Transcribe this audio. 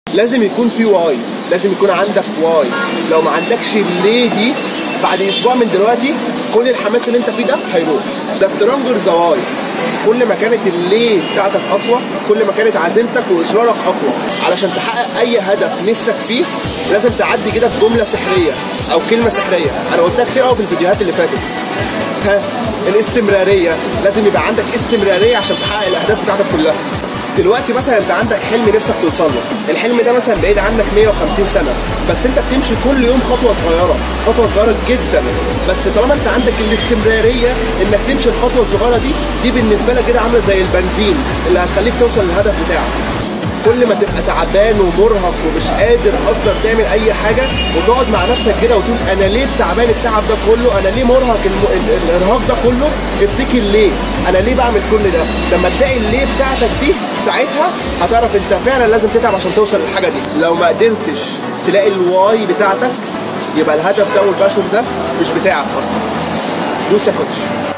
لازم يكون في واي لازم يكون عندك واي لو ما عندكش الليه دي بعد اسبوع من دلوقتي كل الحماس اللي انت فيه ده هيروح ده سترونجر ذا واي كل ما كانت الليه بتاعتك اقوى كل ما كانت عزيمتك واصرارك اقوى علشان تحقق اي هدف نفسك فيه لازم تعدي كده بجمله سحريه او كلمه سحريه انا قلتها كتير قوي في الفيديوهات اللي فاتت ها الاستمراريه لازم يبقى عندك استمراريه عشان تحقق الاهداف بتاعتك كلها دلوقتي مثلا انت عندك حلم نفسك توصل له الحلم ده مثلا بعيد عنك 150 سنه بس انت بتمشي كل يوم خطوه صغيره خطوه صغيره جدا بس طالما انت عندك الاستمراريه انك تمشي الخطوه الصغيره دي دي بالنسبه لك كده عامله زي البنزين اللي هتخليك توصل للهدف بتاعك كل ما تبقى تعبان ومرهق ومش قادر اصلا تعمل اي حاجه وتقعد مع نفسك كده وتقول انا ليه تعبان التعب ده كله انا ليه مرهق الم... ال- الارهاق ده كله افتكر ليه انا ليه بعمل كل ده لما تلاقي الليه بتاعتك دي ساعتها هتعرف انت فعلا لازم تتعب عشان توصل للحاجه دي لو ما قدرتش تلاقي الواي بتاعتك يبقى الهدف ده والباشون ده مش بتاعك اصلا دوس يا كوتش